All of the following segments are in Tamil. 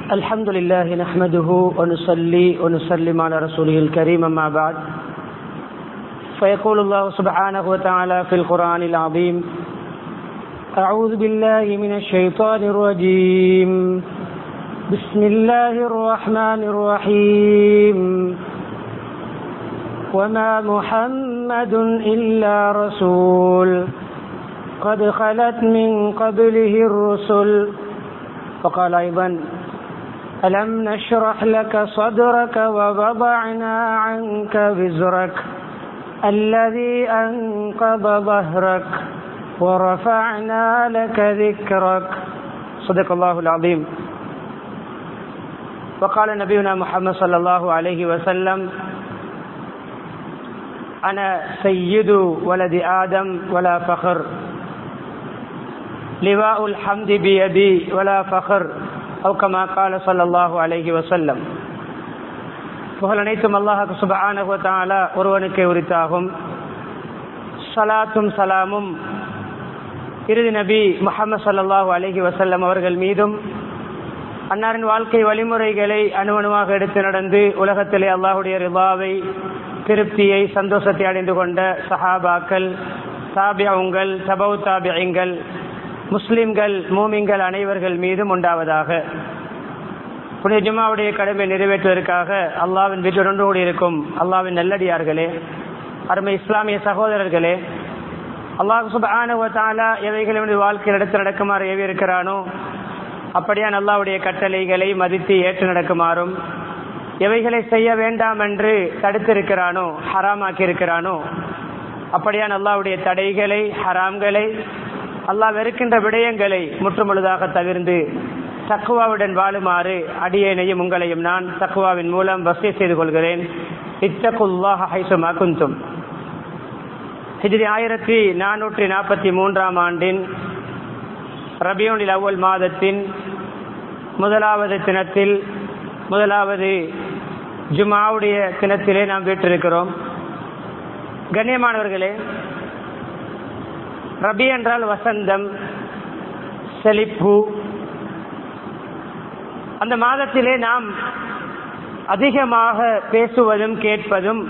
الحمد لله نحمده ونصلي ونسلم على رسوله الكريم أما بعد فيقول الله سبحانه وتعالى في القرآن العظيم أعوذ بالله من الشيطان الرجيم بسم الله الرحمن الرحيم وما محمد إلا رسول قد خلت من قبله الرسل وقال أيضا ألم نشرح لك صدرك ووضعنا عنك وزرك الذي أنقض ظهرك ورفعنا لك ذكرك صدق الله العظيم وقال نبينا محمد صلى الله عليه وسلم أنا سيد ولد آدم ولا فخر لواء الحمد بيدي ولا فخر أو كما قال صلى الله عليه وسلم புகழ் அனைத்தும் அல்லாஹு சுபஹானஹு தஆலா ஒருவனுக்கே உரித்தாகும் சலாத்தும் சலாமும் இறுதி நபி முஹம்மது ஸல்லல்லாஹு அலைஹி வஸல்லம் அவர்கள் மீதும் அன்னாரின் வாழ்க்கை வழிமுறைகளை அணுவணுவாக எடுத்து நடந்து உலகத்திலே அல்லாஹுடைய ரிபாவை திருப்தியை சந்தோஷத்தை அடைந்து கொண்ட சஹாபாக்கள் தாபியங்கள் தபவு தாபியங்கள் முஸ்லிம்கள் மூமிங்கள் அனைவர்கள் மீதும் உண்டாவதாக புனித ஜுமாவுடைய கடமை நிறைவேற்றுவதற்காக அல்லாவின் வீட்டுடன் கூடியிருக்கும் அல்லாவின் நல்லடியார்களே அருமை இஸ்லாமிய சகோதரர்களே அல்லாஹ் சுபானுவத்தாலா எவைகளை வாழ்க்கையில் எடுத்து நடக்குமாறு ஏவி இருக்கிறானோ அப்படியான் அல்லாவுடைய கட்டளைகளை மதித்து ஏற்று நடக்குமாறும் எவைகளை செய்ய வேண்டாம் என்று தடுத்திருக்கிறானோ ஹராமாக்கி இருக்கிறானோ அப்படியான் அல்லாவுடைய தடைகளை ஹராம்களை அல்லாஹ் வெறுக்கின்ற விடயங்களை முற்றுமுழுதாக தவிர்ந்து தக்குவாவுடன் வாழுமாறு அடியேனையும் உங்களையும் நான் தக்குவாவின் மூலம் வசதி செய்து கொள்கிறேன் இத்தகுல்லாஹ் ஹைசுமா குந்தும் ஹிஜ்ரி ஆயிரத்தி நானூற்றி நாற்பத்தி மூன்றாம் ஆண்டின் ரபியோனில் அவ்வல் மாதத்தின் முதலாவது தினத்தில் முதலாவது ஜுமாவுடைய தினத்திலே நாம் வீட்டிருக்கிறோம் கண்ணியமானவர்களே ரபி என்றால் வசந்தம் செழிப்பு அந்த மாதத்திலே நாம் அதிகமாக பேசுவதும் கேட்பதும்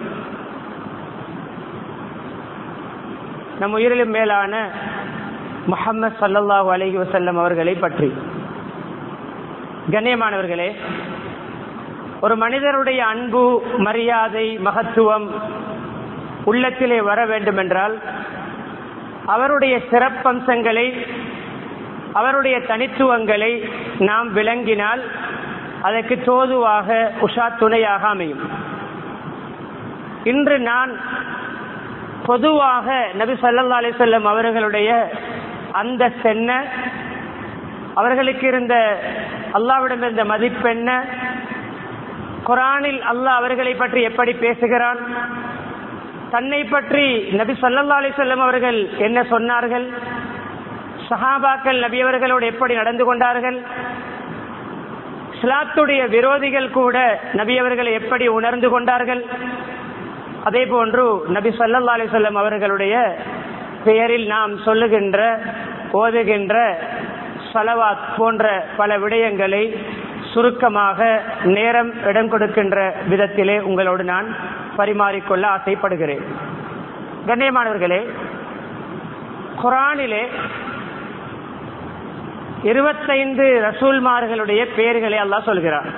நம் உயிரிலும் மேலான முகம்மது சல்லல்லாஹு அலஹி வசல்லம் அவர்களை பற்றி கண்ணியமானவர்களே ஒரு மனிதருடைய அன்பு மரியாதை மகத்துவம் உள்ளத்திலே வர வேண்டும் என்றால் அவருடைய சிறப்பம்சங்களை அவருடைய தனித்துவங்களை நாம் விளங்கினால் அதற்கு தோதுவாக உஷா துணையாக அமையும் இன்று நான் பொதுவாக நபி சல்லா அலிசல்லம் அவர்களுடைய அந்த சென்ன அவர்களுக்கு இருந்த அல்லாவிடம் இருந்த மதிப்பென்ன குரானில் அல்லாஹ் அவர்களை பற்றி எப்படி பேசுகிறான் தன்னை பற்றி நபி சல்லா அலிசல்லம் அவர்கள் என்ன சொன்னார்கள் சஹாபாக்கள் நபி அவர்களோடு எப்படி நடந்து கொண்டார்கள் இஸ்லாத்துடைய விரோதிகள் கூட நபி அவர்களை எப்படி உணர்ந்து கொண்டார்கள் அதே போன்று நபி சல்லா அலிசல்லம் அவர்களுடைய பெயரில் நாம் சொல்லுகின்ற ஓதுகின்ற சலவாத் போன்ற பல விடயங்களை சுருக்கமாக நேரம் இடம் கொடுக்கின்ற விதத்திலே உங்களோடு நான் பரிமாறிக்கொள்ள ஆசைப்படுகிறேன் கண்ணியமானவர்களே குரானிலே இருபத்தைந்து ரசூல்மார்களுடைய பெயர்களை அல்லாஹ் சொல்கிறார்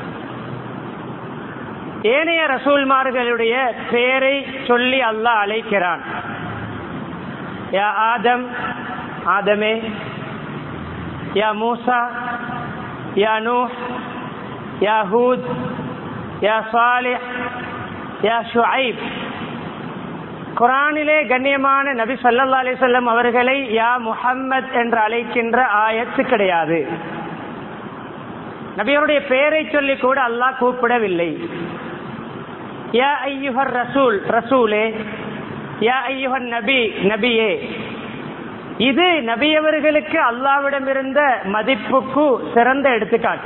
ஏனைய ரசூல்மார்களுடைய பெயரை சொல்லி அல்லாஹ் அழைக்கிறான் யா ஆதம் ஆதமே யா மூசா யா நூ யா ஹூத் யா சாலிஹ் யா ஷுஐப் குரானிலே கண்ணியமான நபி சல்லா அலிசல்லம் அவர்களை யா முஹம்மத் என்று அழைக்கின்ற ஆயத்து கிடையாது நபியருடைய பெயரை சொல்லி கூட அல்லாஹ் கூப்பிடவில்லை யா ஐயுஹர் ரசூல் ரசூலே யா ஐயுஹன் நபி நபியே இது நபியவர்களுக்கு அல்லாவிடம் இருந்த மதிப்புக்கு சிறந்த எடுத்துக்காட்டு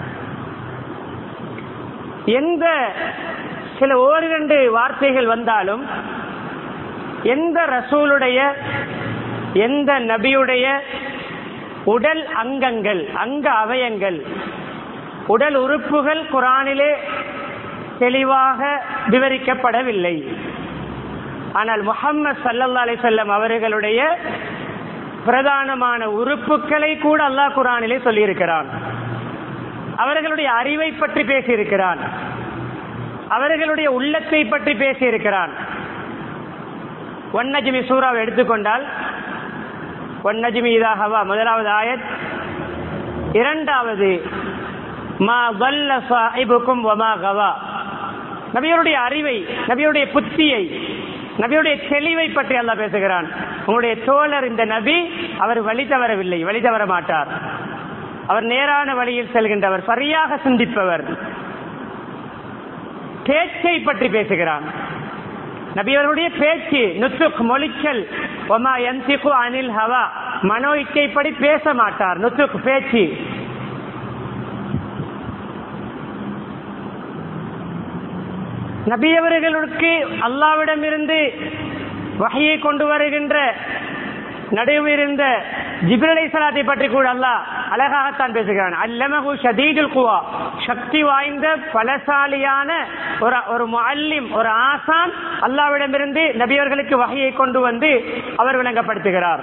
எந்த சில ஓரிரண்டு வார்த்தைகள் வந்தாலும் எந்த ரசூலுடைய எந்த நபியுடைய உடல் அங்கங்கள் அங்க அவயங்கள் உடல் உறுப்புகள் குரானிலே தெளிவாக விவரிக்கப்படவில்லை ஆனால் முகம்மது சல்லல்லா அலிசல்லம் அவர்களுடைய பிரதானமான உறுப்புகளை கூட அல்லாஹ் குரானிலே சொல்லியிருக்கிறான் அவர்களுடைய அறிவை பற்றி பேசியிருக்கிறான் அவர்களுடைய உள்ளத்தை பற்றி பேசியிருக்கிறான் ஒன்னஜிமி சூறாவை எடுத்துக்கொண்டால் ஒன்னஜிமி இதாகவா முதலாவது ஆயத் இரண்டாவது மா வல்ல சாஹிபுக்கும் வமா கவா நபியருடைய அறிவை நபியுடைய புத்தியை நபியுடைய தெளிவை பற்றி அல்லாஹ் பேசுகிறான் உங்களுடைய தோழர் இந்த நபி அவர் வழி தவறவில்லை வழி தவற மாட்டார் அவர் நேரான வழியில் செல்கின்றவர் சரியாக சிந்திப்பவர் பேச்சை பற்றி பேசுகிறான் நபி அவர்களுடைய பேச்சு நுத்துக் மொழிச்சல் ஒமா எந்திகு அனில் ஹவா மனோ இச்சைப்படி பேச மாட்டார் நுத்துக் பேச்சு நபி அவர்களுக்கு அல்லாவிடமிருந்து வகையை கொண்டு வருகின்ற நடுவிருந்த ஜிப்ரலை சலாத்தை பற்றி கூட அல்லாஹ் அழகாகத்தான் பேசுகிறான் அல்லமகு ஷதீதுல் குவா சக்தி வாய்ந்த பலசாலியான ஒரு ஒரு முஅல்லிம் ஒரு ஆசான் அல்லாவிடமிருந்து நபியவர்களுக்கு வகையை கொண்டு வந்து அவர் விளங்கப்படுத்துகிறார்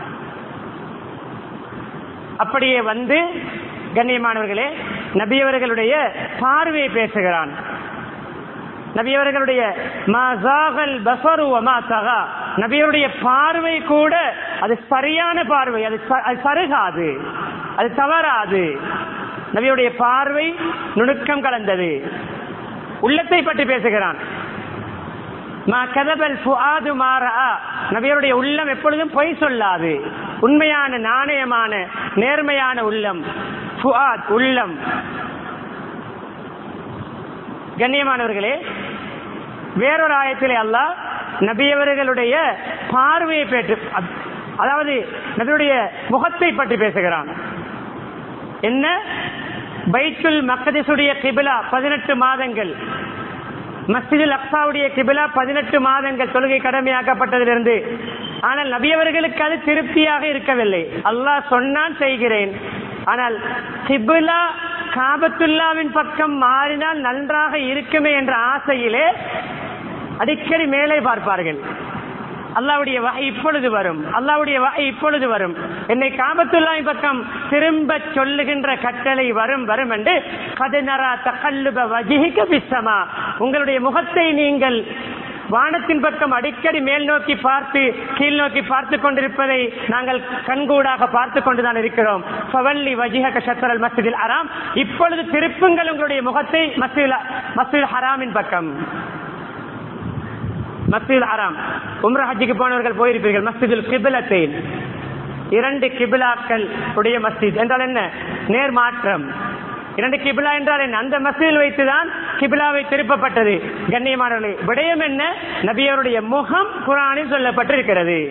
அப்படியே வந்து கண்ணியமானவர்களே நபியவர்களுடைய பார்வையை பேசுகிறான் நபியவர்களுடைய நபியருடைய பார்வை கூட அது சரியான பார்வை அது அது சருகாது அது தவறாது நபியுடைய பார்வை நுணுக்கம் கலந்தது உள்ளத்தை பற்றி பேசுகிறான் நபியருடைய உள்ளம் எப்பொழுதும் பொய் சொல்லாது உண்மையான நாணயமான நேர்மையான உள்ளம் உள்ளம் கண்ணியமானவர்களே வேறொரு ஆயத்திலே அல்லாஹ் நபியவர்களுடைய பார்வையை பெற்று அதாவது நபியுடைய முகத்தை பற்றி பேசுகிறான் என்ன பைத்துல் மக்கதிசுடைய கிபிலா பதினெட்டு மாதங்கள் மஸ்ஜிதுல் அக்சாவுடைய கிபிலா பதினெட்டு மாதங்கள் தொழுகை கடமையாக்கப்பட்டதிலிருந்து ஆனால் நபியவர்களுக்கு அது திருப்தியாக இருக்கவில்லை அல்லாஹ் சொன்னான் செய்கிறேன் ஆனால் கிபிலா காபத்துல்லாவின் பக்கம் மாறினால் நன்றாக இருக்குமே என்ற ஆசையிலே அடிக்கடி மேலே பார்ப்பார்கள் அல்லாவுடைய வகை இப்பொழுது வரும் அல்லாவுடைய வகை இப்பொழுது வரும் என்னை காபத்துல்லாவின் பக்கம் திரும்ப சொல்லுகின்ற கட்டளை வரும் வரும் என்று கதனரா தகல்லுப வஜிக விசமா உங்களுடைய முகத்தை நீங்கள் வானத்தின் பக்கம் அடிக்கடி மேல் நோக்கி பார்த்து கீழ் நோக்கி பார்த்து கொண்டிருப்பதை நாங்கள் கண்கூடாக பார்த்து கொண்டுதான் இருக்கிறோம் பவல்லி வஜிஹக சத்தரல் மஸ்ஜிதில் ஹராம் இப்பொழுது திருப்புங்கள் உங்களுடைய முகத்தை மஸ்ஜித் மஸ்ஜித் ஹராமின் பக்கம் மஸ்ஜித் ஹராம் உம்ரா ஹஜ்ஜிக்கு போனவர்கள் போயிருப்பீர்கள் மஸ்ஜிதுல் கிபிலத்தை இரண்டு கிபிலாக்கள் உடைய மஸ்ஜித் என்றால் என்ன நேர் மாற்றம் இரண்டு கிபிலா என்றால் என்ன அந்த மசீதில் வைத்துதான் கிபிலாவை திருப்பப்பட்டது கண்ணியமானவர்களே விடயம் என்ன நபியருடைய முகம் குரானில் சொல்லப்பட்டிருக்கிறது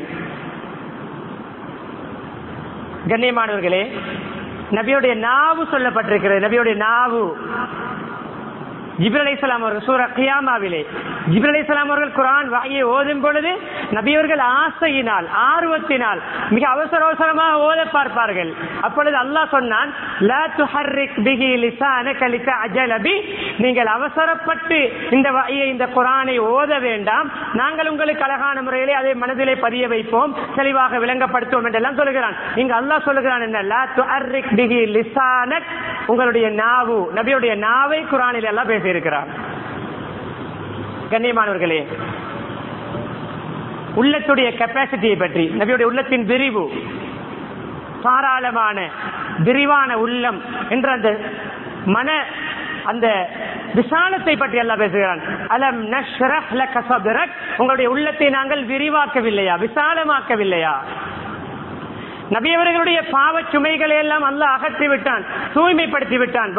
கண்ணியமானவர்களே நபியுடைய நாவு சொல்லப்பட்டிருக்கிறது நபியுடைய நாவு ஜிபிர் அலி இஸ்லாம் அவர்கள் சூர கியாமாவிலே ஜிபிர் அலி இஸ்லாம் அவர்கள் குரான் வாயை ஓதும் பொழுது நபியவர்கள் ஆசையினால் ஆர்வத்தினால் மிக அவசர அவசரமாக ஓத பார்ப்பார்கள் அப்பொழுது அல்லாஹ் சொன்னான் லா துஹர்ரிக் பிஹி லிசானக லிதஅஜல பி நீங்கள் அவசரப்பட்டு இந்த வாயை இந்த குரானை ஓத வேண்டாம் நாங்கள் உங்களுக்கு அழகான முறையிலே அதை மனதிலே பதிய வைப்போம் தெளிவாக விளங்கப்படுத்துவோம் என்றெல்லாம் சொல்லுகிறான் இங்க அல்லாஹ் சொல்லுகிறான் என்ன லா துஹர்ரிக் பிஹி லிசானக் உங்களுடைய நாவு நபியுடைய நாவை குரானில் எல்லாம் பேசி இருக்கிறார் கண்ணியமானவர்களே உள்ளத்துடைய கெப்பாசிட்டியை பற்றி நபியுடைய உள்ளத்தின் விரிவு தாராளமான விரிவான உள்ளம் என்ற அந்த மன அந்த விசாலத்தை பற்றி எல்லாம் பேசுகிறான் அலம் நஷ்ரஹ் லக சத்ரக் உங்களுடைய உள்ளத்தை நாங்கள் விரிவாக்கவில்லையா விசாலமாக்கவில்லையா நபி அவர்களுடைய பாவ சுமைகளை எல்லாம் அல்ல அகற்றி விட்டான் தூய்மைப்படுத்தி விட்டான்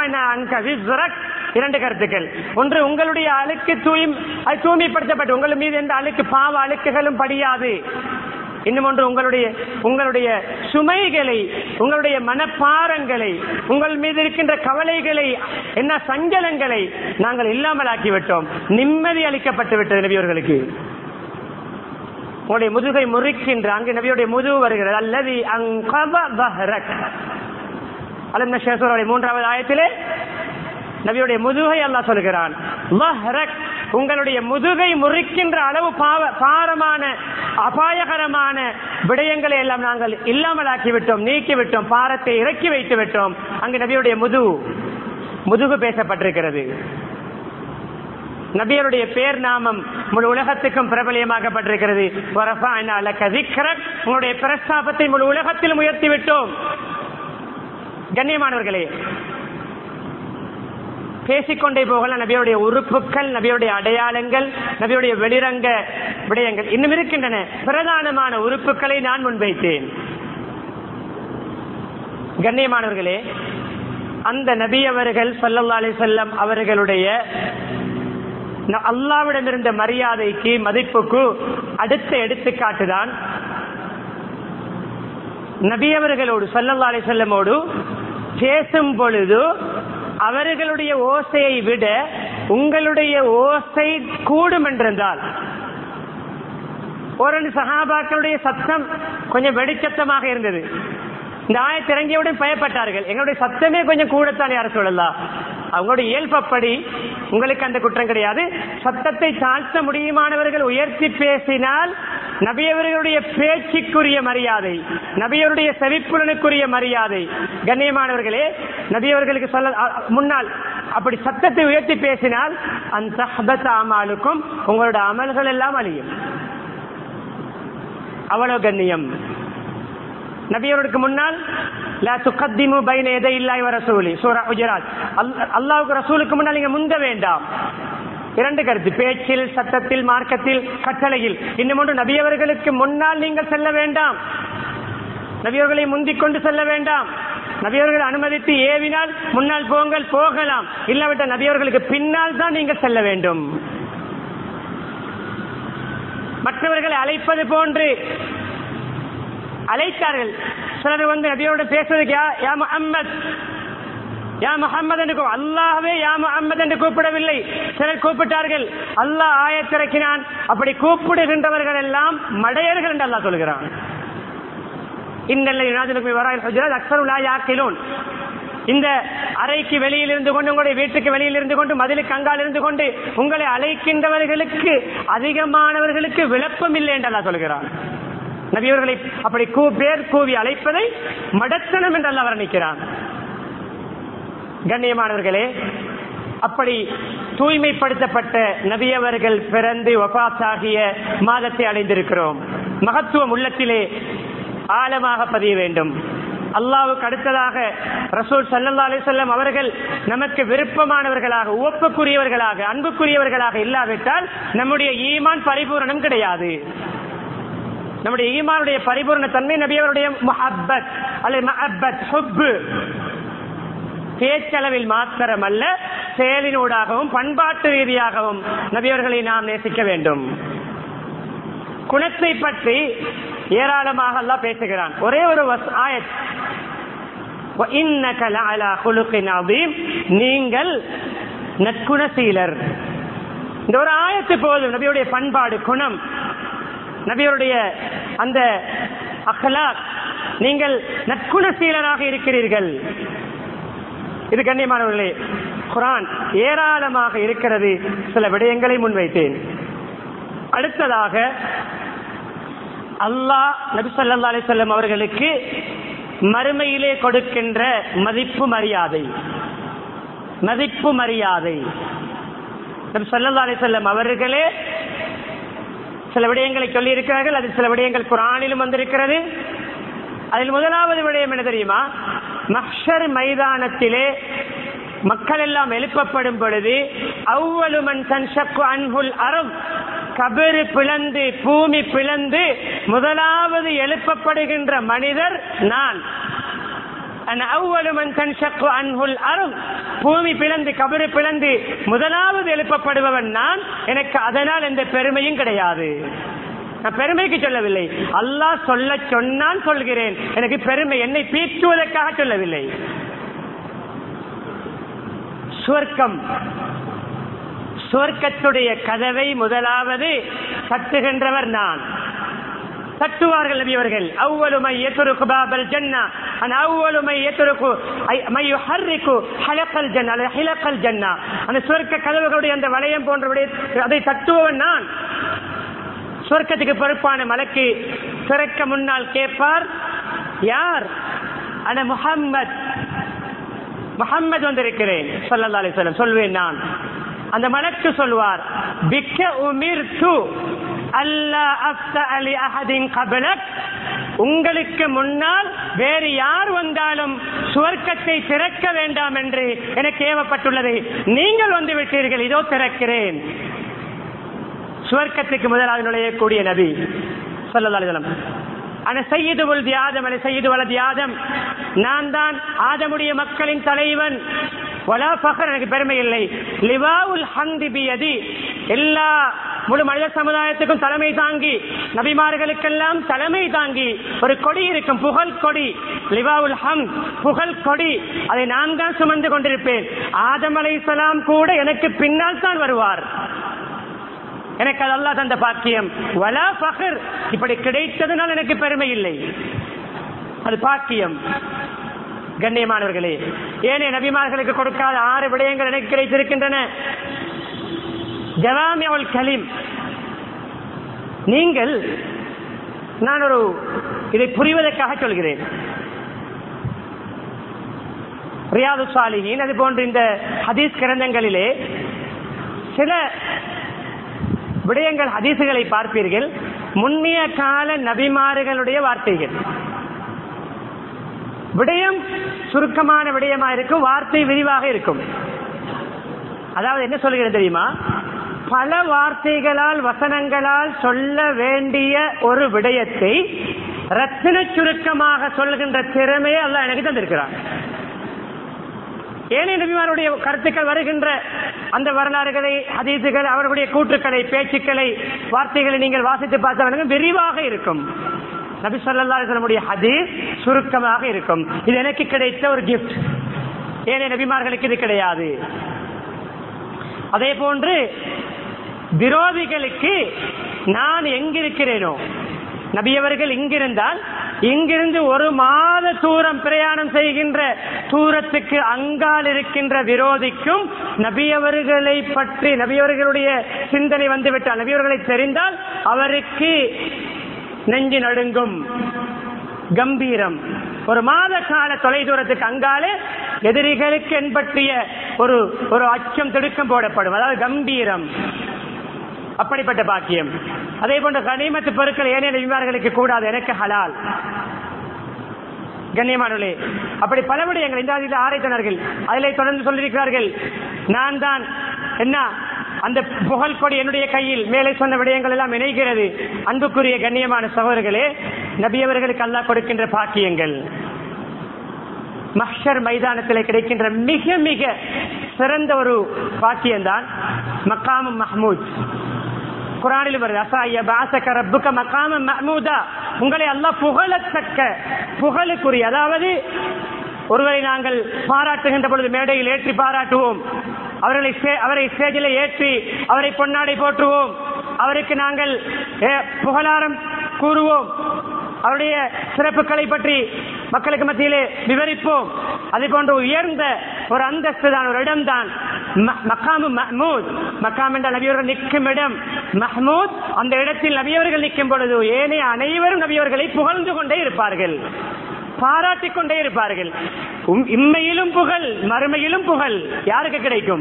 இரண்டு கருத்துக்கள் ஒன்று உங்களுடைய அழுக்கு தூய்மை அது தூய்மைப்படுத்தப்பட்டு உங்கள் மீது எந்த அழுக்கு பாவ அழுக்குகளும் படியாது இன்னும் ஒன்று உங்களுடைய உங்களுடைய சுமைகளை உங்களுடைய மனப்பாரங்களை உங்கள் மீது இருக்கின்ற கவலைகளை என்ன சஞ்சலங்களை நாங்கள் இல்லாமல் ஆக்கிவிட்டோம் நிம்மதி அளிக்கப்பட்டு விட்டது நபியவர்களுக்கு உங்களுடைய முதுகை முறிக்கின்ற அங்கு நபியுடைய முதுகு வருகிறது அல்லது அலம் நஷேஸ்வரோடைய மூன்றாவது ஆயத்திலே நபியுடைய முதுகை அல்லாஹ் சொல்கிறான் வஹ்ரக், உங்களுடைய முதுகை முறிக்கின்ற அளவு பாவ பாரமான அபாயகரமான விடயங்களை எல்லாம் நாங்கள் இல்லாமலாக்கி விட்டோம் நீக்கி விட்டோம் பாரத்தை இறக்கி வைத்து விட்டோம் அங்கு நபியுடைய முது முதுகு பேசப்பட்டிருக்கிறது நபியருடைய பேர் நாமம் முழு உலகத்துக்கும் பிரபலியமாக்கப்பட்டிருக்கிறது வரஃபஅனா லக திக்ரக். உங்களுடைய பிரஸ்தாபத்தை முழு உலகத்திலும் உயர்த்தி விட்டோம் கண்ணியமானவர்களே பேசிக்கொண்டே போகலாம் நபியுடைய உறுப்புகள் நபியுடைய அடையாளங்கள் நபியுடைய வெளிரங்க விடயங்கள் இன்னும் இருக்கின்றன பிரதானமான உறுப்புகளை நான் முன்வைத்தேன் கண்ணியமானவர்களே அந்த நபி அவர்கள் ஸல்லல்லாஹு அலைஹி வஸல்லம் அவர்களுடைய ந- அல்லாவிடமிருந்த மரியாதைக்கு மதிப்புக்கு அடுத்த எடுத்துக்காட்டுதான் நபி அவர்களோடு ஸல்லல்லாஹு அலைஹி வஸல்லமோடு பேசும் பொழுது அவர்களுடைய ஓசையை விட உங்களுடைய ஓசை கூடும் என்றிருந்தால் ஒரு ரெண்டு சஹாபாக்களுடைய சத்தம் கொஞ்சம் வெடிச்சத்தமாக இருந்தது இந்த ஆயத்து இறங்கியவுடன் பயப்பட்டார்கள் எங்களுடைய சத்தமே கொஞ்சம் கூடத்தான் யார சொல்லலாம் அவங்களுடைய இயல்பப்படி உங்களுக்கு அந்த குற்றம் கிடையாது சத்தத்தை தாழ்த்த முடியுமானவர்கள் உயர்த்தி பேசினால் நபியவர்களுடைய பேச்சுக்குரிய மரியாதை நபியவருடைய செவிப்புலனுக்குரிய மரியாதை கண்ணியமானவர்களே நபியவர்களுக்கு சொல்ல அ- முன்னால் அப்படி சத்தத்தை உயர்த்தி பேசினால் அந்த அமாலுக்கும் உங்களோட அமல்கள் எல்லாம் அழியும் அவ்வளவு கண்ணியம் நபியவருக்கு முன்னால் லா துகத்திமு பைன எதை இல்லாய் வ ரசூலி சூரா குஜராத் அல்லாவுக்கு ரசூலுக்கு முன்னால் நீங்க முந்த வேண்டாம் இரண்டு கருத்து பேச்சில் சத்தத்தில் மார்க்கத்தில் கட்டளையில் இன்னும் ஒன்று நபியவர்களுக்கு முன்னால் நீங்கள் செல்ல வேண்டாம் நபியவர்களை முந்திக் கொண்டு செல்ல வேண்டாம் நபியவர்கள் அனுமதித்து ஏவினால் முன்னால் போங்கள் போகலாம் இல்லாவிட்ட நபியவர்களுக்கு பின்னால் தான் நீங்கள் செல்ல வேண்டும் மற்றவர்களை அழைப்பது போன்று அழைத்தார்கள் சிலர் வந்து நபியோட பேசுறதுக்கு யா யா முஹம்மத் யா முஹம்மது என்று கூ- அல்லாஹ்வே யா முஹம்மது என்று கூப்பிடவில்லை சிலர் கூப்பிட்டார்கள் அல்லாஹ் ஆயத்திறக்கினான் அப்படி கூப்பிடுகின்றவர்கள் எல்லாம் மடையர்கள் என்று அல்லாஹ் சொல்கிறான் இன்னல்ல யுனாதிலுக்கு வராயில் ஹுஜராத் அக்ஸருலா யாக்கிலூன் இந்த அறைக்கு வெளியில் இருந்து கொண்டு உங்களுடைய வீட்டுக்கு வெளியில் இருந்து கொண்டு மதிலுக்கு அங்கால் இருந்து கொண்டு உங்களை அழைக்கின்றவர்களுக்கு அதிகமானவர்களுக்கு விளப்பம் இல்லை என்று அல்லாஹ் சொல்கிறான் நபியவர்களை அப்படி கூ பேர் கூவி அழைப்பதை மடத்தனம் என்று அல்லாஹ் வர்ணிக்கிறான் கண்ணியமானவர்களே அப்படி தூய்மைப்படுத்தப்பட்ட நபியவர்கள் பிறந்து வபாத்தாகிய மாதத்தை அடைந்திருக்கிறோம் மகத்துவம் உள்ளத்திலே ஆழமாக பதிய வேண்டும் அல்லாவுக்கு அடுத்ததாக ரசூல் சல்லல்லா அலிசல்லம் அவர்கள் நமக்கு விருப்பமானவர்களாக உவப்புக்குரியவர்களாக அன்புக்குரியவர்களாக இல்லாவிட்டால் நம்முடைய ஈமான் பரிபூரணம் கிடையாது நம்முடைய ஈமானுடைய பரிபூர்ண தன்மை நபியவருடைய முஹப்பத் அல்லது மஹப்பத் ஹுப்பு பேச்சளவில் மாத்திரமல்ல செயலினூடாகவும் பண்பாட்டு ரீதியாகவும் நபியவர்களை நாம் நேசிக்க வேண்டும் குணத்தை பற்றி ஏராளமாக அல்லாஹ் பேசுகிறான் ஒரே ஒரு வஸ்- ஆயத் وَإِنَّكَ لَعَلَى خُلُقٍ عَظِيمٍ நீங்கள் நற்குணசீலர் இந்த ஒரு ஆயத்து போதும் நபியுடைய பண்பாடு குணம் நபியுடைய அந்த அஹ்லாக் நீங்கள் நற்குணசீலராக இருக்கிறீர்கள் இது கண்ணியமானவர்களே குரான் ஏராளமாக இருக்கிறது சில விடயங்களை முன்வைத்தேன் அடுத்ததாக அல்லாஹ் நபி ஸல்லல்லாஹு அலைஹி வஸல்லம் அவர்களுக்கு மறுமையிலே கொடுக்கின்ற மதிப்பு மரியாதை மதிப்பு மரியாதை நபி ஸல்லல்லாஹு அலைஹி வஸல்லம் அவர்களே சில விடயங்களை சொல்லி இருக்கிறார்கள் அதில் சில விடயங்கள் குரானிலும் வந்திருக்கிறது அதில் முதலாவது விடயம் என்ன தெரியுமா மஹ்ஷர் மைதானத்திலே மக்கள் எல்லாம் எழுப்பப்படும் பொழுது அவ்வளுமன் தன்ஷக்கு அன்புல் அறம் கபரு பிளந்து பூமி பிளந்து முதலாவது எழுப்பப்படுகின்ற மனிதர் நான் அன் அவ்வளவு மன் தன்ஷக்கு அன்ஹுல் அருள் பூமி பிளந்து கபரு பிளந்து முதலாவது எழுப்பப்படுபவன் நான் எனக்கு அதனால் எந்த பெருமையும் கிடையாது நான் பெருமைக்கு சொல்லவில்லை அல்லாஹ் சொல்ல சொன்னால் சொல்கிறேன் எனக்கு பெருமை என்னை பீற்றுவதற்காக சொல்லவில்லை சுவர்க்கம் சுவர்க்கத்துடைய கதவை முதலாவது தட்டுகின்றவர் நான் தட்டுவார்கள் நபி அவர்கள் அவ்வளவு மை எத்துருக்கு பாபல் ஜன்னா அந்த அவ்வளவு மை எத்துருக்கு மை ஹர்ரிக்கு ஹலக்கல் ஜன்னா அல்லது ஹிலக்கல் ஜன்னா அந்த சுவர்க்க கதவுகளுடைய அந்த வளையம் போன்ற விடய- அதை தட்டுபவன் நான் சொர்க்கத்துக்கு பொறுப்பான மலக்கு திறக்க முன்னால் கேட்பார் யார் அன முஹம்மத் முஹம்மது வந்திருக்கிறேன் ஸல்லல்லாஹு அலைஹி வஸல்லம் சொல்வேன் நான் அந்த மலக்கு சொல்வார் பிக்க உமிர்து அல்லா அஃப்த அலி அஹதின் கபலக் உங்களுக்கு முன்னால் வேறு யார் வந்தாலும் சுவர்க்கத்தை திறக்க வேண்டாம் என்று எனக்கு ஏவப்பட்டுள்ளது நீங்கள் வந்து விட்டீர்கள் இதோ திறக்கிறேன் சுவர்க்கத்துக்கு முதலாவது நுழையக்கூடிய நபி ஸல்லல்லாஹு அலைஹி வஸல்லம் அன சையீது வல்தி ஆதம் அன சையீது வலதி ஆதம் நான் தான் ஆதமுடைய மக்களின் தலைவன் வலா ஃபஹர் எனக்கு பெருமை இல்லை லிவாவுல் ஹந்தி பியதி எல்லா முழு மனித சமுதாயத்துக்கும் தலைமை தாங்கி நபிமார்களுக்கெல்லாம் தலைமை தாங்கி ஒரு கொடி இருக்கும் புகழ் கொடி லிவாவுல் ஹம் புகழ் கொடி அதை நான் தான் சுமந்து கொண்டிருப்பேன் ஆதம் அலைஹிஸ்ஸலாம் கூட எனக்கு பின்னால் தான் வருவார் எனக்கு அது அல்லாஹ் தந்த பாக்கியம் வலா ஃபஹர் இப்படி கிடைத்ததுனால் எனக்கு பெருமை இல்லை அது பாக்கியம் கண்ணியமானவர்களே ஏனே நபிமார்களுக்கு கொடுக்காத ஆறு விடயங்கள் எனக்கு கிடைத்திருக்கின்றன ஜவாமியுல் கலீம் நீங்கள் நான் ஒரு இதை புரிவதற்காக சொல்கிறேன் ரியாது சாலிஹின் அது போன்ற இந்த ஹதீஸ் கிரந்தங்களிலே சில விடயங்கள் ஹதீசுகளை பார்ப்பீர்கள் முன்னிய கால நபிமார்களுடைய வார்த்தைகள் விடயம் சுருக்கமான விடயமா இருக்கும் வார்த்தை விரிவாக இருக்கும் அதாவது என்ன சொல்கிறது தெரியுமா பல வார்த்தைகளால் வசனங்களால் சொல்ல வேண்டிய ஒரு விடயத்தை ரத்தின சுருக்கமாக சொல்கின்ற திறமையை அல்லாஹ் எனக்கு தந்திருக்கிறான் ஏனைய நபிமாருடைய கருத்துக்கள் வருகின்ற அந்த வரலாறுகளை ஹதீசுகள் அவர்களுடைய கூற்றுக்களை பேச்சுக்களை வார்த்தைகளை நீங்கள் வாசித்து பார்த்தவர்கள் விரிவாக இருக்கும் நபி சொல்லா நம்முடைய ஹதீஸ் சுருக்கமாக இருக்கும் இது எனக்கு கிடைத்த ஒரு கிஃப்ட் ஏனைய நபிமார்களுக்கு இது கிடையாது அதே போன்று விரோதிகளுக்கு நான் எங்கிருக்கிறேனோ நபியவர்கள் இங்கிருந்தால் இங்கிருந்து ஒரு மாத தூரம் பிரயாணம் செய்கின்ற தூரத்துக்கு அங்கால் இருக்கின்ற விரோதிக்கும் நபியவர்களை பற்றி நபியவர்களுடைய சிந்தனை வந்துவிட்டால் நபியவர்களை தெரிந்தால் அவருக்கு நெஞ்சு நடுங்கும் கம்பீரம் ஒரு மாத கால தொலை தூரத்துக்கு அங்காலே எதிரிகளுக்கு என்பற்றிய ஒரு ஒரு அச்சம் திடுக்கம் போடப்படும் அதாவது கம்பீரம் அப்படிப்பட்ட பாக்கியம் அதே போன்ற கனிமத்து பொருட்கள் ஏனைய நபிமார்களுக்கு கூடாது எனக்கு ஹலால் கண்ணியமானவர்களே அப்படி பல விடயங்கள் இந்த அதில் ஆரைத்தனர்கள் அதிலே தொடர்ந்து சொல்லியிருக்கிறார்கள் நான் தான் என்ன அந்த புகழ் கொடி என்னுடைய கையில் மேலே சொன்ன விடயங்கள் எல்லாம் இணைகிறது அன்புக்குரிய கண்ணியமான சகோதரர்களே நபியவர்களுக்கு அல்லாஹ் கொடுக்கின்ற பாக்கியங்கள் மஹ்ஷர் மைதானத்தில் கிடைக்கின்ற மிக மிக சிறந்த ஒரு பாக்கியம்தான் மக்காமு மஹ்மூத் குரானில் வருது அசாய பாசக ரப்புக்க மக்காம மஹ்மூதா உங்களை அல்லாஹ் புகழத்தக்க புகழுக்குரிய அதாவது ஒருவரை நாங்கள் பாராட்டுகின்ற பொழுது மேடையில் ஏற்றி பாராட்டுவோம் அவர்களை ஸ்டே- அவரை ஸ்டேஜில் ஏற்றி அவரை பொன்னாடை போற்றுவோம் அவருக்கு நாங்கள் ஏ, புகழாரம் கூறுவோம் அவருடைய சிறப்புகளை பற்றி மக்களுக்கு மத்தியிலே விவரிப்போம் அதே போன்ற உயர்ந்த ஒரு அந்தஸ்து தான் ஒரு இடம் தான் மக்காமு மஹ்மூத் மக்காம் என்ற நபியவர்கள் நிற்கும் இடம் மஹ்மூத் அந்த இடத்தில் நபியவர்கள் நிற்கும் பொழுது ஏனைய அனைவரும் நபியவர்களை புகழ்ந்து கொண்டே இருப்பார்கள் பாராட்டிக் கொண்டே இருப்பார்கள் உம்- இம்மையிலும் புகழ் மறுமையிலும் புகழ் யாருக்கு கிடைக்கும்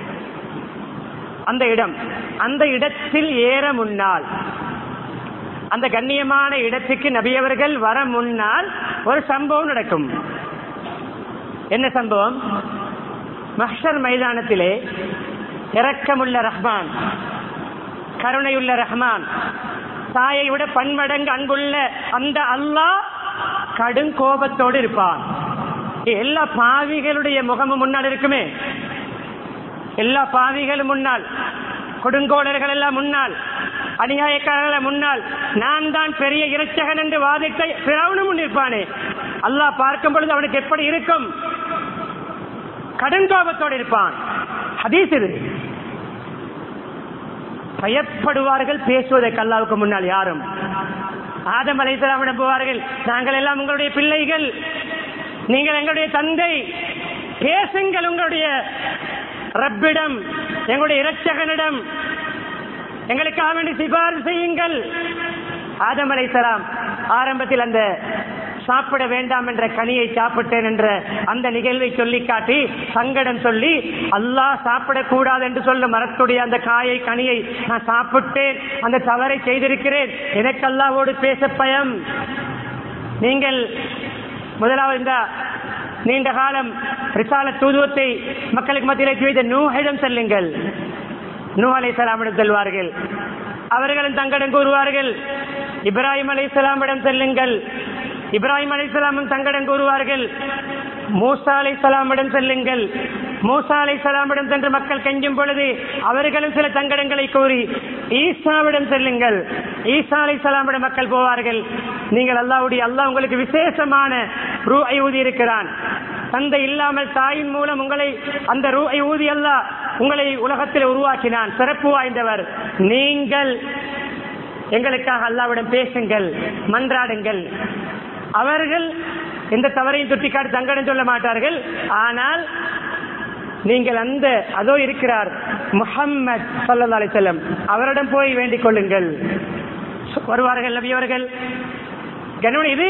அந்த இடம் அந்த இடத்தில் ஏற முன்னால் அந்த கண்ணியமான இடத்துக்கு நபியவர்கள் வர முன்னால் ஒரு சம்பவம் நடக்கும் என்ன சம்பவம் மஹ்ஷர் மைதானத்திலே இரக்கமுள்ள ரஹ்மான் கருணையுள்ள ரஹ்மான் தாயை விட பன்மடங்கு அன்புள்ள அந்த அல்லாஹ் கடும் கோபத்தோடு இருப்பான் எல்லா பாவிகளுடைய முகமும் முன்னால் இருக்குமே எல்லா பாவிகளும் முன்னால் கொடுங்கோளர்கள் எல்லாம் முன்னால் அநியாயக்காரர்கள் முன்னால் நான் தான் பெரிய இறைச்சகன் என்று வாதிட்ட பிறவனும் நிற்பானே அல்லாஹ் பார்க்கும் பொழுது அவனுக்கு எப்படி இருக்கும் கடுங்கோபத்தோடு இருப்பான் ஹதீஸ் இது பயப்படுவார்கள் பேசுவதற்கு அல்லாவுக்கு முன்னால் யாரும் ஆதம் அலைசலாமிடம் போவார்கள் நாங்கள் எல்லாம் உங்களுடைய பிள்ளைகள் நீங்கள் எங்களுடைய தந்தை பேசுங்கள் உங்களுடைய ரப்பிடம் எங்களுடைய இரட்சகனிடம் எங்களுக்காக வேண்டி சிபாரிசு செய்யுங்கள் ஆதம் அலைசலாம் ஆரம்பத்தில் அந்த சாப்பிட வேண்டாம் என்ற கனியை சாப்பிட்டேன் என்ற அந்த நிகழ்வை சொல்லி காட்டி சங்கடம் சொல்லி அல்லாஹ் சாப்பிடக்கூடாது என்று சொல்ல மரத்துடைய அந்த காயை கனியை நான் சாப்பிட்டேன் அந்த தவறை செய்திருக்கிறேன் எனக்கு அல்லாவோடு பேச பயம் நீங்கள் முதலாவது இந்த நீண்ட காலம் ரிசால தூதுவத்தை மக்களுக்கு மத்தியில் செய்த நூஹிடம் செல்லுங்கள் நூ அலை சலாமிடம் செல்வார்கள் அவர்களும் தங்களிடம் கூறுவார்கள் இப்ராஹிம் அலை சலாமிடம் செல்லுங்கள் இப்ராஹிம் அலை சலாமும் தங்களிடம் கூறுவார்கள் மூசா அலை சலாமிடம் செல்லுங்கள் மூசா அலை சலாமிடம் சென்று மக்கள் கெஞ்சும் பொழுது அவர்களும் சில தங்கடங்களை கூறி ஈசாவிடம் செல்லுங்கள் ஈசா அலை சலாமிடம் மக்கள் போவார்கள் நீங்கள் அல்லாவுடைய அல்லாஹ் உங்களுக்கு விசேஷமான ரூஐ ஊதி இருக்கிறான் தந்தை இல்லாமல் தாயின் மூலம் உங்களை அந்த ரூஐ ஊதி அல்லாஹ் உங்களை உலகத்தில் உருவாக்கினான் சிறப்பு வாய்ந்தவர் நீங்கள் எங்களுக்காக அல்லாவிடம் பேசுங்கள் மன்றாடுங்கள் அவர்கள் எந்த தவறையும் சுட்டிக்காட்டி தங்களிடம் சொல்ல மாட்டார்கள் ஆனால் நீங்கள் அந்த அதோ இருக்கிறார் முஹம்மத் சல்லா அலிசல்லம் அவரிடம் போய் வேண்டிக் கொள்ளுங்கள் வருவார்கள் நபி அவர்கள் கனவன் இது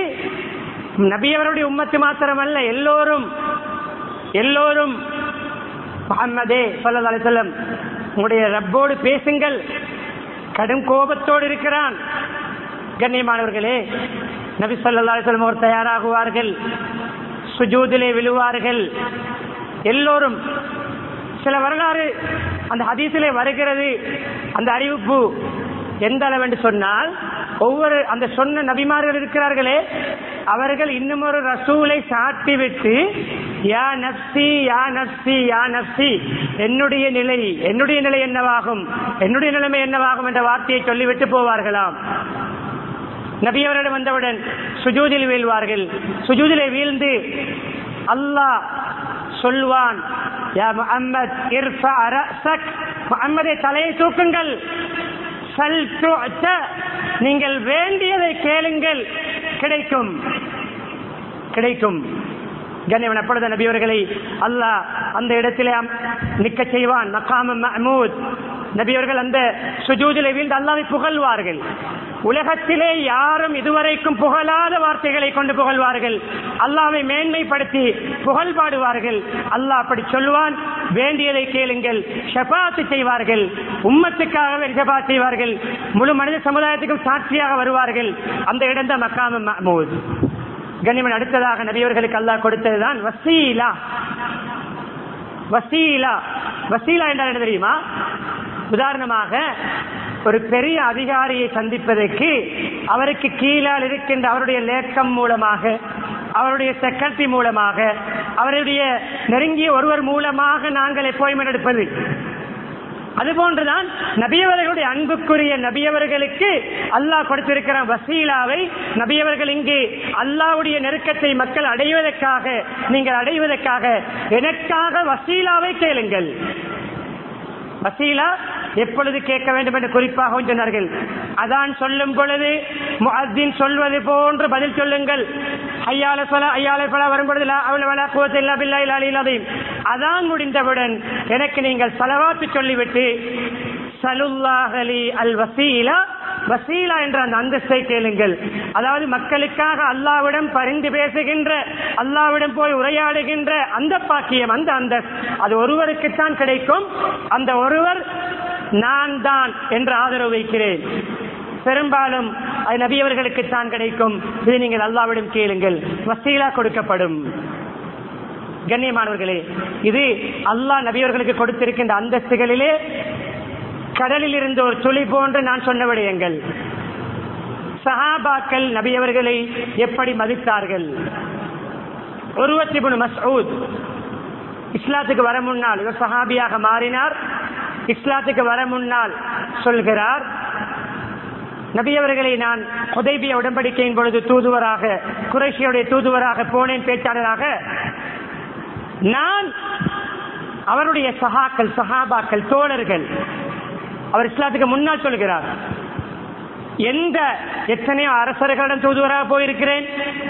நபி அவருடைய உம்மத்து மாத்திரமல்ல எல்லோரும் எல்லோரும் முகம்மதே சல்லா அலிசல்லம் உங்களுடைய ரப்போடு பேசுங்கள் கடும் கோபத்தோடு இருக்கிறான் கண்ணியமானவர்களே நபி சொல்லா அலிஸ்லம் அவர் தயாராகுவார்கள் சுஜூதிலே விழுவார்கள் எல்லோரும் சில வரலாறு அந்த ஹதீஸிலே வருகிறது அந்த அறிவிப்பு எந்த அளவு என்று சொன்னால் ஒவ்வொரு அந்த சொன்ன நபிமார்கள் இருக்கிறார்களே அவர்கள் இன்னும் ஒரு ரசூலை சாட்டி விட்டு யா நப்சி யா நப்சி யா நப்சி என்னுடைய நிலை என்னுடைய நிலை என்னவாகும் என்னுடைய நிலைமை என்னவாகும் என்ற வார்த்தையை சொல்லிவிட்டு போவார்களாம் நபியவரிடம் வந்தவுடன் சுஜூதில் வீழ்வார்கள் சுஜூதிலே வீழ்ந்து அல்லாஹ் சொல்வான் யா முஹம்மத் இர்ஃபா ரஸக் முஹம்மதே தலையை தூக்குங்கள் சல் துஅத நீங்கள் வேண்டியதை கேளுங்கள் கிடைக்கும் கிடைக்கும் கண்ணியவன் அப்பொழுது நபியவர்களை அல்லாஹ் அந்த இடத்திலே நிக்க செய்வான் மக்காம மஹமூத் நபியவர்கள் அந்த சுஜூதிலே வீழ்ந்து அல்லாவை புகழ்வார்கள் உலகத்திலே யாரும் இதுவரைக்கும் புகழாத வார்த்தைகளை கொண்டு புகழ்வார்கள் அல்லாவை மேன்மைப்படுத்தி புகழ் பாடுவார்கள் அல்லாஹ் அப்படி சொல்லுவான் வேண்டியதை கேளுங்கள் ஷபாத்து செய்வார்கள் உம்மத்துக்காக ஷபாத் செய்வார்கள் முழு மனித சமுதாயத்துக்கும் சாட்சியாக வருவார்கள் அந்த இடம் தான் மக்காம மஹமூத் கண்ணியமன் அடுத்ததாக நபியவர்களுக்கு அல்லாஹ் கொடுத்ததுதான் வசீலா வசீலா வசீலா என்றால் என்ன தெரியுமா உதாரணமாக ஒரு பெரிய அதிகாரியை சந்திப்பதற்கு அவருக்கு கீழால் இருக்கின்ற அவருடைய லேக்கம் மூலமாக அவருடைய செக்ரட்டரி மூலமாக அவருடைய நெருங்கிய ஒருவர் மூலமாக நாங்கள் அப்பாயின்மெண்ட் எடுப்பது அதுபோன்றுதான் நபியவர்களுடைய அன்புக்குரிய நபியவர்களுக்கு அல்லாஹ் கொடுத்திருக்கிற வசீலாவை நபியவர்கள் இங்கு அல்லாவுடைய நெருக்கத்தை மக்கள் அடைவதற்காக நீங்கள் அடைவதற்காக எனக்காக வசீலாவை கேளுங்கள் வசீலா எப்பொழுது கேட்க வேண்டும் என்று குறிப்பாக சொன்னார்கள் அதான் சொல்லும் பொழுது முஅத்தின் சொல்வது போன்று பதில் சொல்லுங்கள் ஐயால சொல ஐயால பல வரும் பொழுது அவள் வள கோத்து இல்லா பில்லா இல்லா அதான் முடிந்தவுடன் எனக்கு நீங்கள் செலவாத்து சொல்லிவிட்டு சலுல்லாஹலி அல் வசீலா வசீலா என்ற அந்த அந்தஸ்தை கேளுங்கள் அதாவது மக்களுக்காக அல்லாவிடம் பரிந்து பேசுகின்ற அல்லாவிடம் போய் உரையாடுகின்ற அந்த பாக்கியம் அந்த அந்த அது ஒருவருக்குத்தான் கிடைக்கும் அந்த ஒருவர் நான் தான் என்று ஆதரவு வைக்கிறேன் பெரும்பாலும் அது நபியவர்களுக்கு தான் கிடைக்கும் இது நீங்கள் அல்லாவிடம் கேளுங்கள் வசீலா கொடுக்கப்படும் கண்ணியமானவர்களே இது அல்லாஹ் நபியவர்களுக்கு கொடுத்திருக்கின்ற அந்தஸ்துகளிலே கடலில் இருந்து ஒரு துளி போன்று நான் சொன்ன விடயங்கள் சஹாபாக்கள் நபியவர்களை எப்படி மதித்தார்கள் ஒருவத்தி மசூத் இஸ்லாத்துக்கு வர முன்னால் இவர் சஹாபியாக மாறினார் இஸ்லாத்துக்கு வர முன்னால் சொல்கிறார் நபியவர்களை நான் உதவிய உடன்படிக்கையின் பொழுது தூதுவராக குறைஷியுடைய தூதுவராக போனேன் பேச்சாளராக நான் அவருடைய சகாக்கள் சஹாபாக்கள் தோழர்கள் அவர் இஸ்லாத்துக்கு முன்னால் சொல்கிறார் எந்த எத்தனையோ அரசர்களிடம் தூதுவராக போயிருக்கிறேன்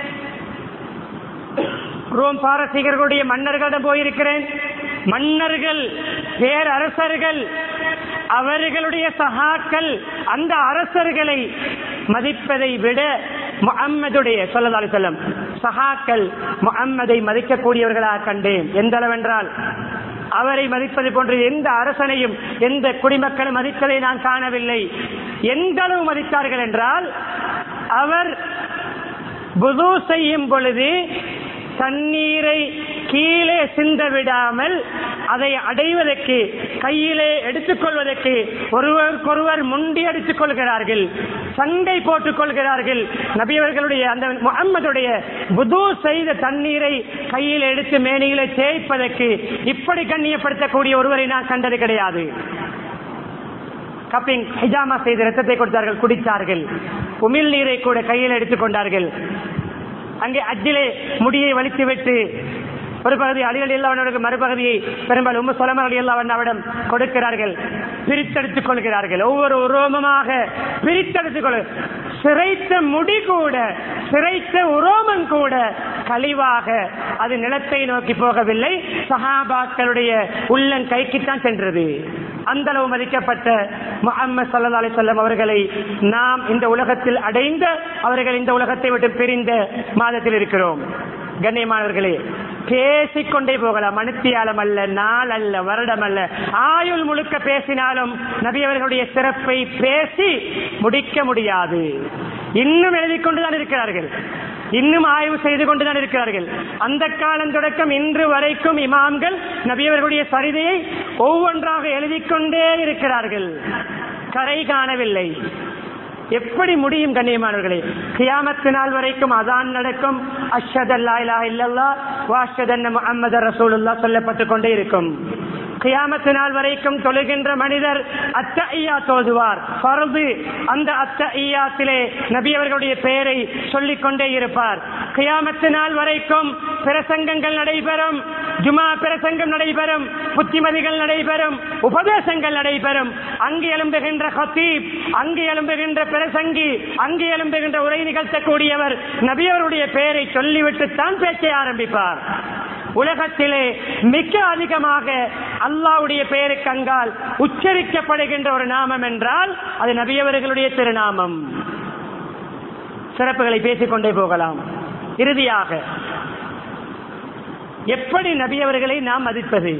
ரோம் பாரசீகர்களுடைய மன்னர்களிடம் போயிருக்கிறேன் மன்னர்கள் பேரரசர்கள் அவர்களுடைய சகாக்கள் அந்த அரசர்களை மதிப்பதை விட முகம்மதுடைய சொல்லலாலு செல்லம் சகாக்கள் முகம்மதை மதிக்கக்கூடியவர்களாக கண்டேன் எந்த அளவென்றால் அவரை மதிப்பது போன்று எந்த அரசனையும் எந்த குடிமக்களும் மதித்ததை நான் காணவில்லை எந்த அளவு மதித்தார்கள் என்றால் அவர் புது செய்யும் பொழுது தண்ணீரை கீழே சிந்த விடாமல் அதை அடைவதற்கு கையிலே எடுத்துக்கொள்வதற்கு ஒருவருக்கொருவர் முண்டி அடித்துக் கொள்கிறார்கள் சண்டை போட்டுக் கொள்கிறார்கள் நபியவர்களுடைய அந்த முகம்மதுடைய புது செய்த தண்ணீரை கையில் எடுத்து மேனியிலே தேய்ப்பதற்கு இப்படி கண்ணியப்படுத்தக்கூடிய ஒருவரை நான் கண்டது கிடையாது கப்பிங் ஹிஜாமா செய்து ரத்தத்தை கொடுத்தார்கள் குடித்தார்கள் உமிழ் நீரை கூட கையில் எடுத்துக் கொண்டார்கள் அங்கே அஜிலே முடியை வலித்து விட்டு ஒரு பகுதி அலிகள் இல்லாதவனுக்கு மறுபகுதியை பெரும்பாலும் உம்மு சொலம அலி அல்லாவிடம் கொடுக்கிறார்கள் பிரித்தெடுத்துக் கொள்கிறார்கள் ஒவ்வொரு உரோமமாக பிரித்தெடுத்துக் கொள் சிறைத்த முடி கூட சிறைத்த உரோமம் கூட கழிவாக அது நிலத்தை நோக்கி போகவில்லை சஹாபாக்களுடைய உள்ளன் கைக்குத்தான் சென்றது அந்த அளவு மதிக்கப்பட்ட முகமது சல்லா அலி சொல்லம் அவர்களை நாம் இந்த உலகத்தில் அடைந்த அவர்கள் இந்த உலகத்தை விட்டு பிரிந்த மாதத்தில் இருக்கிறோம் கண்ணியமானவர்களே பேசிக்கொண்டே போகலாம் மனுத்தியாலம் அல்ல நாள் அல்ல வருடம் அல்ல ஆயுள் முழுக்க பேசினாலும் நபி அவர்களுடைய சிறப்பை பேசி முடிக்க முடியாது இன்னும் எழுதிக் கொண்டுதான் இருக்கிறார்கள் இன்னும் ஆய்வு செய்து கொண்டுதான் இருக்கிறார்கள் அந்த காலம் தொடக்கம் இன்று வரைக்கும் இமாம்கள் நபியவர்களுடைய சரிதையை ஒவ்வொன்றாக எழுதிக் கொண்டே இருக்கிறார்கள் கரை காணவில்லை எப்படி முடியும் கண்ணியமானவர்களே கியாமத்து நாள் வரைக்கும் அதான் நடக்கும் அஷத் அல்லா இலா இல்லல்லா வாஷத் அன்ன முஹம்மது ரசூலுல்லா சொல்லப்பட்டு கொண்டே இருக்கும் கியாமத்து நாள் வரைக்கும் தொழுகின்ற மனிதர் அத்த ஐயா தோதுவார் பரது அந்த அத்த ஐயாத்திலே நபி அவர்களுடைய பெயரை சொல்லிக் கொண்டே இருப்பார் கியாமத்து நாள் வரைக்கும் பிரசங்கங்கள் நடைபெறும் ஜுமா பிரசங்கம் நடைபெறும் புத்திமதிகள் நடைபெறும் உபதேசங்கள் நடைபெறும் அங்கு எழும்புகின்ற ஹத்தீப் அங்கு எழும்புகின்ற பிரசங்கி அங்கு எழும்புகின்ற உரை நிகழ்த்தக்கூடியவர் நபியவருடைய பெயரை சொல்லிவிட்டு தான் பேச்சை ஆரம்பிப்பார் உலகத்திலே மிக அதிகமாக அல்லாவுடைய பெயருக்கு அங்கால் உச்சரிக்கப்படுகின்ற ஒரு நாமம் என்றால் அது நபியவர்களுடைய திருநாமம் சிறப்புகளை பேசிக்கொண்டே போகலாம் இறுதியாக எப்படி நபியவர்களை நாம் மதிப்பது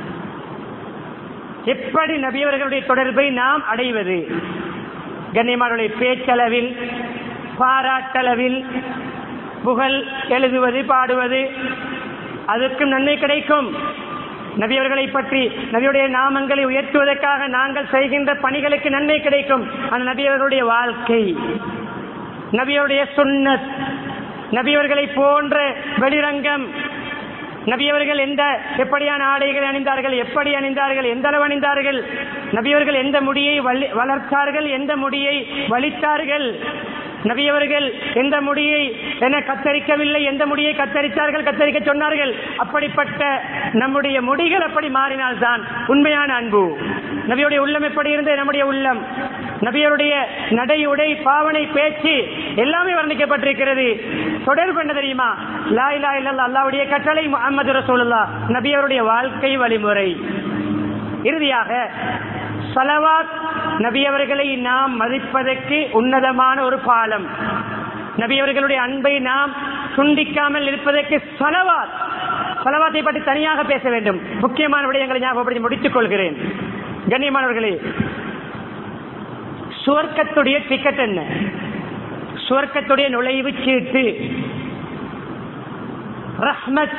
எப்படி நபியவர்களுடைய தொடர்பை நாம் அடைவது கண்ணியமானுடைய பேச்சளவில் பாராட்டளவில் புகழ் எழுதுவது பாடுவது அதற்கும் நன்மை கிடைக்கும் நபியவர்களை பற்றி நபியுடைய நாமங்களை உயர்த்துவதற்காக நாங்கள் செய்கின்ற பணிகளுக்கு நன்மை கிடைக்கும் அந்த நபியவர்களுடைய வாழ்க்கை நபியுடைய சுன்னத் நபியவர்களை போன்ற வெளிரங்கம் நபியவர்கள் எந்த எப்படியான ஆடைகளை அணிந்தார்கள் எப்படி அணிந்தார்கள் எந்த அளவு அணிந்தார்கள் நபியவர்கள் எந்த முடியை வளி- வளர்த்தார்கள் எந்த முடியை வலித்தார்கள் நபியவர்கள் எந்த முடியை என கத்தரிக்கவில்லை எந்த முடியை கத்தரித்தார்கள் கத்தரிக்க சொன்னார்கள் அப்படிப்பட்ட நம்முடைய முடிகள் அப்படி மாறினால்தான் உண்மையான அன்பு நபியுடைய உள்ளம் எப்படி இருந்தது நம்முடைய உள்ளம் நபியருடைய நடை உடை பாவனை பேச்சு எல்லாமே வர்ணிக்கப்பட்டிருக்கிறது தொடர்பு என்ன தெரியுமா லா இலா இல்லல்லா அல்லாவுடைய கட்டளை முகமது ரசூலுல்லா நபியருடைய வாழ்க்கை வழிமுறை இறுதியாக சலவாத் நபியவர்களை நாம் மதிப்பதற்கு உன்னதமான ஒரு பாலம் நபியவர்களுடைய அன்பை நாம் துண்டிக்காமல் இருப்பதற்கு சலவாத் சலவாத்தை பற்றி தனியாக பேச வேண்டும் முக்கியமான விடயங்களை ஞாபகப்படுத்தி முடித்துக் கொள்கிறேன் கண்ணியமானவர்களே சுவர்க்கத்துடைய டிக்கெட் என்ன சுவர்க்கத்துடைய நுழைவு சீட்டு ரஹ்மத்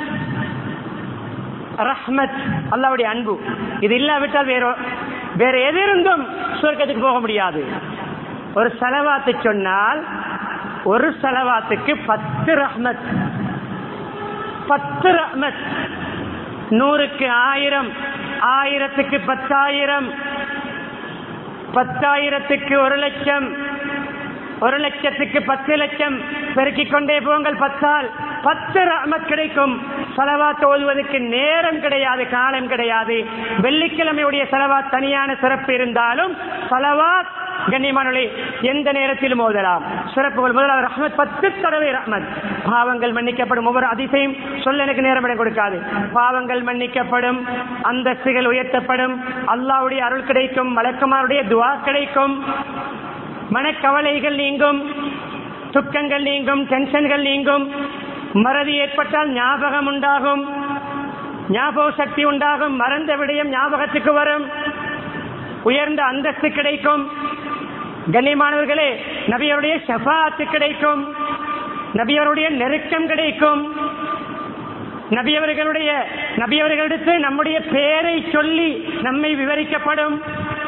ரஹ்மத் அல்லாவுடைய அன்பு இது இல்லாவிட்டால் வேற வேற எதிருந்தும் சுவர்க்கத்துக்கு போக முடியாது ஒரு செலவாத்து சொன்னால் ஒரு செலவாத்துக்கு பத்து ரஹ்மத் பத்து ரஹ்மத் நூறுக்கு ஆயிரம் ஆயிரத்துக்கு பத்தாயிரம் பத்தாயிரத்துக்கு ஒரு லட்சம் ஒரு லட்சத்துக்கு பத்து லட்சம் பெருக்கிக் கொண்டே போங்கள் பத்தால் பத்து ரஹ்மத் கிடைக்கும் செலவாத் ஓதுவதற்கு நேரம் கிடையாது காலம் கிடையாது வெள்ளிக்கிழமையுடைய செலவாத் தனியான சிறப்பு இருந்தாலும் செலவாத் கண்ணியமானே எந்த நேரத்திலும் ஓதலாம் சிறப்புகள் முதலாவது ரஹ்மத் பத்து தடவை ரஹ்மத் பாவங்கள் மன்னிக்கப்படும் ஒவ்வொரு அதிசயம் சொல்ல எனக்கு நேரம் இடம் கொடுக்காது பாவங்கள் மன்னிக்கப்படும் அந்தஸ்துகள் உயர்த்தப்படும் அல்லாவுடைய அருள் கிடைக்கும் மலக்குமாருடைய துவா கிடைக்கும் மனக்கவலைகள் நீங்கும் துக்கங்கள் நீங்கும் டென்ஷன்கள் நீங்கும் மறதி ஏற்பட்டால் ஞாபகம் உண்டாகும் ஞாபக சக்தி உண்டாகும் மறந்த விடயம் ஞாபகத்துக்கு வரும் உயர்ந்த அந்தஸ்து கிடைக்கும் கண்ணியமானவர்களே நபியருடைய ஷஃபாத்து கிடைக்கும் நபியருடைய நெருக்கம் கிடைக்கும் நபியவர்களுடைய நபியவர்களிடத்து நம்முடைய பெயரை சொல்லி நம்மை விவரிக்கப்படும்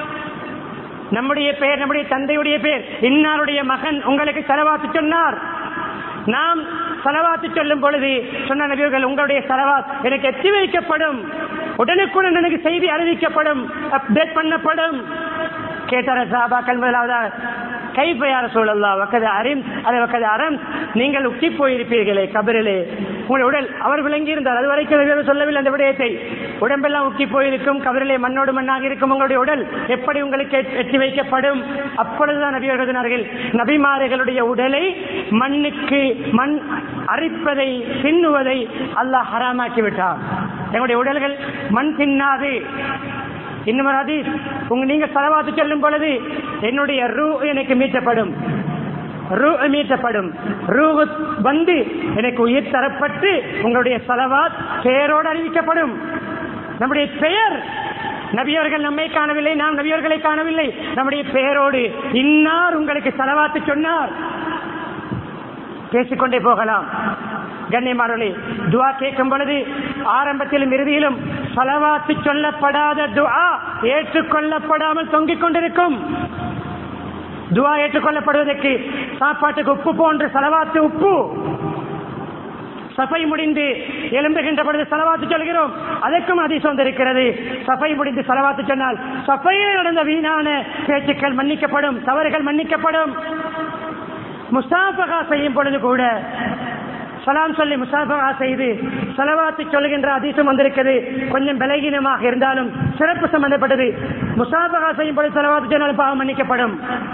நம்முடைய பெயர் நம்முடைய தந்தையுடைய பெயர் இன்னாருடைய மகன் உங்களுக்கு செலவாத்து சொன்னார் நாம் செலவாத்து சொல்லும் பொழுது சொன்ன நபியர்கள் உங்களுடைய செலவாத் எனக்கு எத்தி வைக்கப்படும் உடனுக்குடன் எனக்கு செய்தி அறிவிக்கப்படும் அப்டேட் பண்ணப்படும் கேட்டார சாபாக்கள் முதலாவதாக கைப்பையார சூழல்லா வக்கது அரிம் அதை வக்கது அறம் நீங்கள் உச்சி போயிருப்பீர்களே கபரிலே உங்கள் உடல் அவர் விளங்கி இருந்தார் அது வரைக்கும் நபியர்கள் சொல்லவில்லை அந்த விடயத்தை உடம்பெல்லாம் உக்கி போயிருக்கும் கபரிலே மண்ணோடு மண்ணாக இருக்கும் உங்களுடைய உடல் எப்படி உங்களுக்கு எட்- எட்டி வைக்கப்படும் அப்பொழுதுதான் நபியர்கள் சொன்னார்கள் நபிமார்களுடைய உடலை மண்ணுக்கு மண் அரிப்பதை தின்னுவதை அல்லாஹ் ஹராமாக்கி விட்டார் எங்களுடைய உடல்கள் மண் தின்னாது இன்னும் ஒரு ஹதீஸ் உங்க நீங்க செலவாத்து சொல்லும் பொழுது என்னுடைய ரூ எனக்கு மீட்டப்படும் ரூ மீட்டப்படும் ரூ வந்து எனக்கு உயிர் தரப்பட்டு உங்களுடைய செலவாத் பெயரோடு அறிவிக்கப்படும் நம்முடைய பெயர் நபியவர்கள் நம்மை காணவில்லை நாம் நபியவர்களை காணவில்லை நம்முடைய பெயரோடு இன்னார் உங்களுக்கு செலவாத்து சொன்னார் பேசிக்கொண்டே போகலாம் கண்ணியமானவர்களே துவா கேட்கும் பொழுது ஆரம்பத்திலும் இறுதியிலும் பலவாத்து சொல்லப்படாத துவா ஏற்றுக்கொள்ளப்படாமல் தொங்கிக் கொண்டிருக்கும் துவா ஏற்றுக்கொள்ளப்படுவதற்கு சாப்பாட்டுக்கு உப்பு போன்ற செலவாத்து உப்பு சபை முடிந்து எழும்புகின்ற பொழுது செலவாத்து சொல்கிறோம் அதற்கும் அதிசம் வந்திருக்கிறது சபை முடிந்து செலவாத்து சொன்னால் சபையில் நடந்த வீணான பேச்சுக்கள் மன்னிக்கப்படும் தவறுகள் மன்னிக்கப்படும் முசாபகா செய்யும் பொழுது கூட சலாம் சொல்லி முசாபகா செய்து செலவாத்து சொல்கின்ற அதிசம் வந்திருக்கிறது கொஞ்சம் பலகீனமாக இருந்தாலும் சிறப்பு சம்பந்தப்பட்டது முசாபகா செய்யும் பொழுது செலவாத்து சொன்னாலும் பாவம் மன்னிக்கப்படும்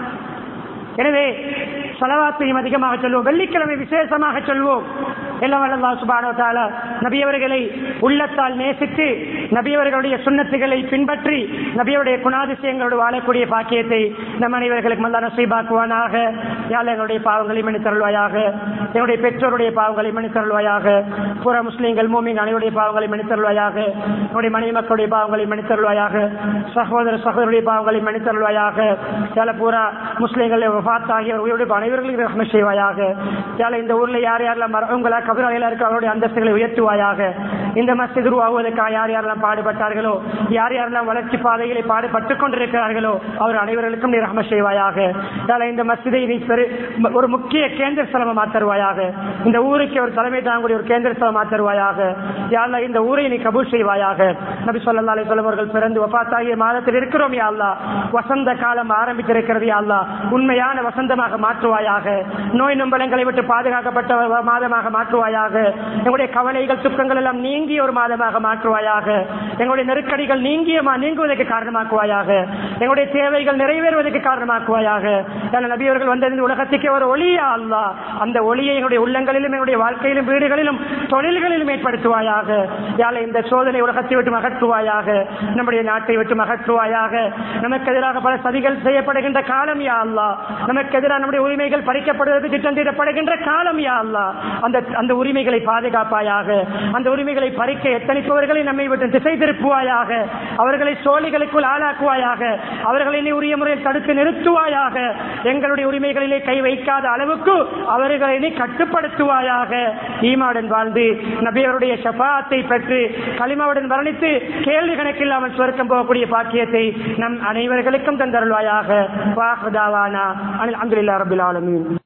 எனவே செலவாத்தையும் அதிகமாக சொல்வோம் வெள்ளிக்கிழமை விசேஷமாக சொல்வோம் எல்லாம் வல்லா சுபானோ தாலா நபியவர்களை உள்ளத்தால் நேசித்து நபியவர்களுடைய சுண்ணத்துகளை பின்பற்றி நபியவருடைய குணாதிசயங்களோடு வாழக்கூடிய பாக்கியத்தை நம் அனைவர்களுக்கு மல்லா நசைபாக்குவானாக யாழ் எங்களுடைய பாவங்களை மன்னித்தருள்வாயாக என்னுடைய பெற்றோருடைய பாவங்களை மன்னித்தருள்வாயாக புற முஸ்லீம்கள் மூமிங் அனைவருடைய பாவங்களை மன்னித்தருள்வாயாக என்னுடைய மனைவி மக்களுடைய பாவங்களை மன்னித்தருள்வாயாக சகோதர சகோதரருடைய பாவங்களை மன்னித்தருள்வாயாக யாழ பூரா முஸ்லீம்கள் வஃபாத்தாகிய உயிரோடு அனைவர்களுக்கு ரஹ்ம செய்வாயாக யாழ இந்த ஊர்ல யார் யாரெல்லாம் மரங்களா கபிராலையில இருக்க அவருடைய அந்தஸ்துகளை உயர்த்துவாயாக இந்த மஸ்ஜித் உருவாகுவதற்காக யார் யாரெல்லாம் பாடுபட்டார்களோ யார் யாரெல்லாம் வளர்ச்சி பாதைகளை பாடுபட்டுக் கொண்டிருக்கிறார்களோ அவர் அனைவர்களுக்கும் நீ ரஹ்ம செய்வாயாக யாழ இந்த மஸ்ஜிதை நீ பெரு ஒரு முக்கிய கேந்திர ஸ்தலமா தருவாயாக இந்த ஊருக்கு ஒரு தலைமை தாங்கக்கூடிய ஒரு கேந்திர ஸ்தலமா தருவாயாக யாழ்லா இந்த ஊரை நீ கபூல் செய்வாயாக நபி சொல்லா அலி அவர்கள் பிறந்து வபாத்தாகிய மாதத்தில் இருக்கிறோம் யா அல்லாஹ் வசந்த காலம் ஆரம்பித்திருக்கிறது யா அல்லாஹ் உண்மையான வசந்தமாக மாற்றுவாயாக நோய் நம்பலங்களை விட்டு பாதுகாக்கப்பட்ட வ- மாதமாக மாற்றுவாயாக எங்களுடைய கவலைகள் துக்கங்கள் எல்லாம் நீங்கிய ஒரு மாதமாக மாற்றுவாயாக எங்களுடைய நெருக்கடிகள் நீங்கிய மா- நீங்குவதற்கு காரணமாக்குவாயாக எங்களுடைய தேவைகள் நிறைவேறுவதற்கு காரணமாக்குவாயாக ஏன்னா நபியவர்கள் வந்திருந்து உலகத்துக்கே ஒரு ஒளியா அல்லாஹ் அந்த ஒளியை எங்களுடைய உள்ளங்களிலும் எங்களுடைய வாழ்க்கையிலும் வீடுகளிலும் தொழில்களிலும் ஏற்படுத்துவாயாக யாழ் இந்த சோதனை உலகத்தை விட்டு அகற்றுவாயாக நம்முடைய நாட்டை விட்டு அகற்றுவாயாக நமக்கு எதிராக பல சதிகள் செய்யப்படுகின்ற காலம் யா அல்லாஹ் நமக்கு எதிராக நம்முடைய உரிமைகள் பறிக்கப்படுவதற்கு திட்டமிடப்படுகின்ற காலம் யா அல்லாஹ் அந்த அந்த உரிமைகளை பாதுகாப்பாயாக அந்த உரிமைகளை பறிக்க எத்தனிப்பவர்களை நம்மை விட்டு திசை திருப்புவாயாக அவர்களை சோழிகளுக்குள் ஆளாக்குவாயாக அவர்களை நீ உரிய முறையில் தடுத்து நிறுத்துவாயாக எங்களுடைய உரிமைகளிலே கை வைக்காத அளவுக்கு அவர்களை நீ கட்டுப்படுத்துவாயாக ஈமாவுடன் வாழ்ந்து நபியவருடைய ஷபாத்தை பெற்று களிமாவுடன் வர்ணித்து கேள்வி கணக்கில்லாமல் சுவர்க்கம் போகக்கூடிய பாக்கியத்தை நம் அனைவர்களுக்கும் தந்தருள்வாயாக வாஹதாவானா அனில் அங்குலில்லா ரபில் ஆலமீன்